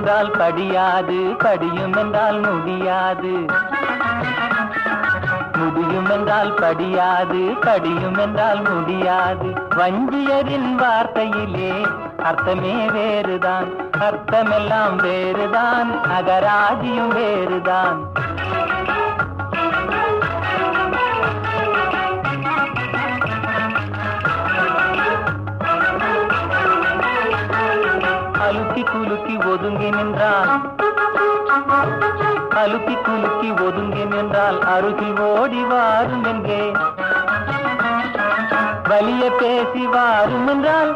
என்றால் படியாது படியும் என்றால் முடியாது முடியும் என்றால் படியாது படியும் என்றால் முடியாது வஞ்சியரின் வார்த்தையிலே அர்த்தமே வேறுதான் அர்த்தமெல்லாம் வேறுதான் அகராதியும் வேறுதான் அலுக்கி குலுக்கி ஒதுங்கி நின்றால் அலுக்கி குலுக்கி ஒதுங்கி நின்றால் அருகில் ஓடி வாரும் என்றே வலிய பேசி வாரும் என்றால்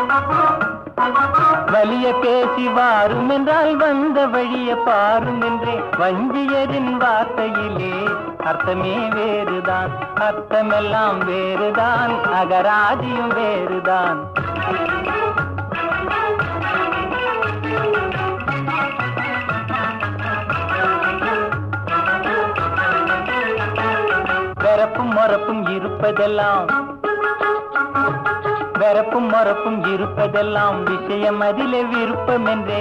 வலிய பேசி வாரும் என்றால் வந்த வழிய பாரும் என்றே வஞ்சியரின் வார்த்தையிலே அர்த்தமே வேறுதான் அர்த்தமெல்லாம் வேறுதான் அகராதியும் வேறுதான் வெறப்பும் மொறப்பும் இருப்பதெல்லாம் வெறப்பும் மொறப்பும் இருப்பதெல்லாம் விஷயம் அதிலே விருப்பம் என்றே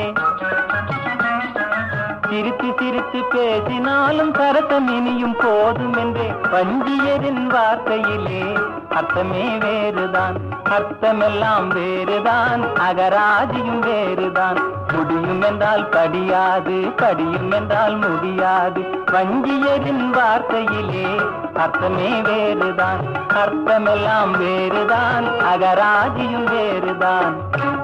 சிரித்து சிரித்து பேசினாலும் சரசம் இனியும் போதும் என்றே வஞ்சியரின் வார்த்தையிலே அர்த்தமே வேறுதான் அர்த்தமெல்லாம் வேறுதான் அகராதியும் வேறுதான் முடியும் என்றால் படியாது படியும் என்றால் முடியாது வஞ்சியரின் வார்த்தையிலே அர்த்தமே வேறுதான் அர்த்தமெல்லாம் வேறுதான் அகராதியும் வேறுதான்